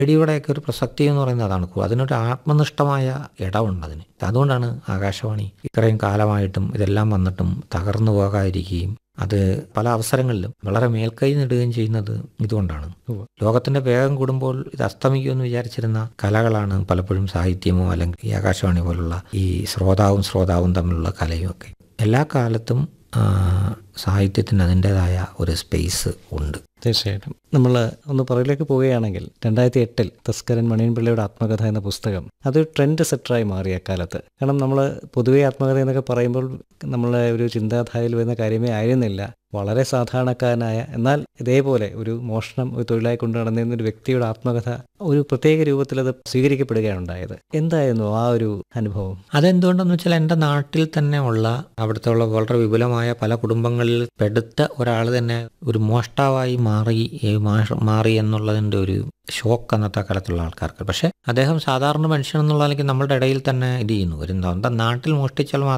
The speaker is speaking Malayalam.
റേഡിയോയുടെയൊക്കെ ഒരു പ്രസക്തി എന്ന് പറയുന്നത് അതാണ് അതിനൊരു ആത്മനിഷ്ഠമായ ഇടമുണ്ട് അതിന് അതുകൊണ്ടാണ് ആകാശവാണി ഇത്രയും കാലമായിട്ടും ഇതെല്ലാം വന്നിട്ടും തകർന്നു പോകാതിരിക്കുകയും അത് പല അവസരങ്ങളിലും വളരെ മേൽക്കൈ നേടുകയും ചെയ്യുന്നത് ഇതുകൊണ്ടാണ് ഉവ്വ്. ലോകത്തിന്റെ വേഗം കൂടുമ്പോൾ ഇത് അസ്തമിക്കുമെന്ന് വിചാരിച്ചിരുന്ന കലകളാണ് പലപ്പോഴും സാഹിത്യമോ അല്ലെങ്കിൽ ഈ ആകാശവാണി പോലുള്ള ഈ ശ്രോതാവും ശ്രോതാവും തമ്മിലുള്ള കലയും ഒക്കെ എല്ലാ കാലത്തും ആ, സാഹിത്യത്തിന് അതിൻ്റെതായ ഒരു സ്പേസ് ഉണ്ട് തീർച്ചയായിട്ടും നമ്മൾ ഒന്ന് പുറകിലേക്ക് പോവുകയാണെങ്കിൽ രണ്ടായിരത്തി എട്ടിൽ തസ്കരൻ മണിയൻപിള്ളയുടെ ആത്മകഥ എന്ന പുസ്തകം അത് ട്രെൻഡ് സെറ്ററായി മാറി അക്കാലത്ത് കാരണം നമ്മൾ പൊതുവെ ആത്മകഥ എന്നൊക്കെ പറയുമ്പോൾ നമ്മളെ ഒരു ചിന്താധാരയിൽ വരുന്ന കാര്യമേ ആയിരുന്നില്ല വളരെ സാധാരണക്കാരനായ എന്നാൽ ഇതേപോലെ ഒരു മോഷണം ഒരു തൊഴിലായി കൊണ്ടു നടന്നിരുന്ന ഒരു വ്യക്തിയുടെ ആത്മകഥ ഒരു പ്രത്യേക രൂപത്തിൽ അത് സ്വീകരിക്കപ്പെടുകയാണ് ഉണ്ടായത് എന്തായിരുന്നു ആ ഒരു അനുഭവം അതെന്തുകൊണ്ടെന്ന് വെച്ചാൽ എൻ്റെ നാട്ടിൽ തന്നെ ഉള്ള അവിടുത്തെ ഉള്ള വളരെ വിപുലമായ പല കുടുംബങ്ങളിൽ പെടുത്ത ഒരാൾ തന്നെ ഒരു മോഷ്ടാവായി മാറി ഈ മാഷ- മാറി എന്നുള്ളതിൻ്റെ ഒരു ഷോക്ക് അന്നത്തെ കാലത്തുള്ള ആൾക്കാർക്ക് പക്ഷേ അദ്ദേഹം സാധാരണ മനുഷ്യൻ എന്നുള്ള നിലയ്ക്ക് നമ്മളുടെ ഇടയിൽ തന്നെ ഇത് ചെയ്യുന്നു ഒരു സ്വന്തം നാട്ടിൽ മോഷ്ടിച്ചാൽ മാത്രം